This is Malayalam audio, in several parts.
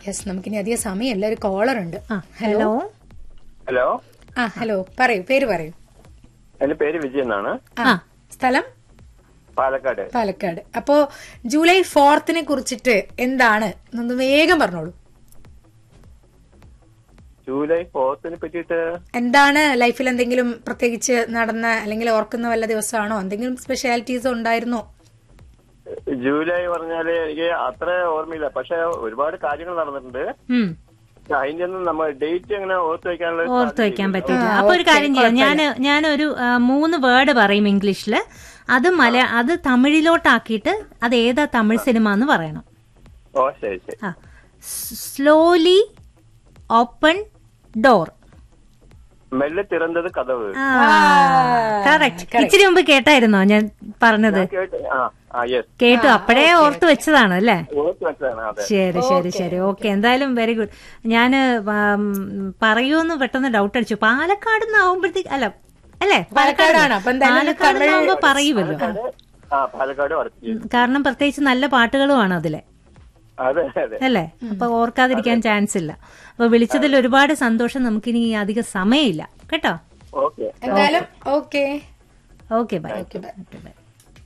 യെസ് നമുക്കിനി അധികം സമയമില്ല ഒരു കോളർ ഉണ്ട് ആ ഹലോ ഹലോ ആ ഹലോ പറയൂ പേര് പറയൂ എന്റെ പേര് വിജയൻ എന്നാണ് ആ സ്ഥലം പാലക്കാട് പാലക്കാട് അപ്പോ ജൂലൈ ഫോർത്തിനെ കുറിച്ചിട്ട് എന്താണ് ഒന്ന് വേഗം പറഞ്ഞോളൂ ജൂലൈ ഫോർത്തിനെ പറ്റിയിട്ട് എന്താണ് ലൈഫിൽ എന്തെങ്കിലും പ്രത്യേകിച്ച് നടന്ന അല്ലെങ്കിൽ ഓർക്കുന്ന വല്ല ദിവസമാണോ എന്തെങ്കിലും സ്പെഷ്യാലിറ്റീസ് ഉണ്ടായിരുന്നോ ജൂലൈ പറഞ്ഞാല് എനിക്ക് അത്ര ഓർമ്മയില്ല പക്ഷെ ഒരുപാട് കാര്യങ്ങൾ നടന്നിട്ടുണ്ട് ഉം അതിന്റെ ഒന്നും നമ്മൾ ഡേറ്റ് അങ്ങനെ ഓർത്ത് വെക്കാനുള്ള ഓർത്ത് വെക്കാൻ പറ്റില്ല അപ്പൊ ഒരു കാര്യം ചെയ്യാം ഞാൻ ഞാനൊരു ആ, മൂന്ന് വേർഡ് പറയും ഇംഗ്ലീഷില് അത് മല അത് തമിഴിലോട്ടാക്കിയിട്ട് അത് ഏതാ തമിഴ് സിനിമ എന്ന് പറയണം ഓ ശരി ശരി ആ സ്ലോലി ഓപ്പൺ ഡോർ മെല്ലെ തിറന്നത് കഥവ് കറക്റ്റ് ഇച്ചിരി മുമ്പ് കേട്ടായിരുന്നോ ഞാൻ പറഞ്ഞത് കേട്ട് ആ ആ യെസ് കേട്ടു അപ്പോഴേ ഓർത്ത് വെച്ചതാണ് അല്ലേ ഓർത്ത് വെച്ചതാണ് അതെ ശരി ശരി ശരി ഓക്കെ എന്തായാലും വെരി ഗുഡ് ഞാന് ഉം, പറയൂന്ന് പെട്ടെന്ന് ഡൗട്ട് അടിച്ചു പാലക്കാട് ആവുമ്പോഴത്തേക്ക് അല്ല അല്ലേ പാലക്കാടാണ്. അപ്പൊ എന്തായാലും പാലക്കാട് ആവുമ്പോ പറയുമല്ലോ ആ പാലക്കാട് വർക്ക് ചെയ്തു കാരണം പ്രത്യേകിച്ച് നല്ല പാട്ടുകളുമാണ് അതിലെ അതെ അതെ അല്ലേ അപ്പൊ ഓർക്കാതിരിക്കാൻ ചാൻസ് ഇല്ല അപ്പൊ വിളിച്ചതിൽ ഒരുപാട് സന്തോഷം നമുക്കിനി അധികം സമയമില്ല കേട്ടോ ഓക്കെ എന്തായാലും okay okay bye okay bye bye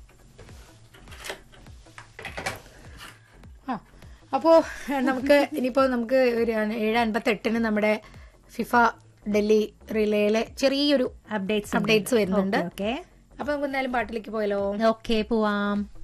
ആ അപ്പോ നമുക്ക് ഇനിയിപ്പോ നമുക്ക് ഒരു ഏഴ് അൻപത്തി എട്ടിന് നമ്മുടെ ഫിഫ ഡൽഹി റിലേയിലെ ചെറിയൊരു അപ്ഡേറ്റ്സ് അപ്ഡേറ്റ്സ് വരുന്നുണ്ട് ഓക്കെ അപ്പൊ നമുക്ക് എന്തായാലും പാട്ടിലേക്ക് പോയാലോ ഓക്കെ പോവാം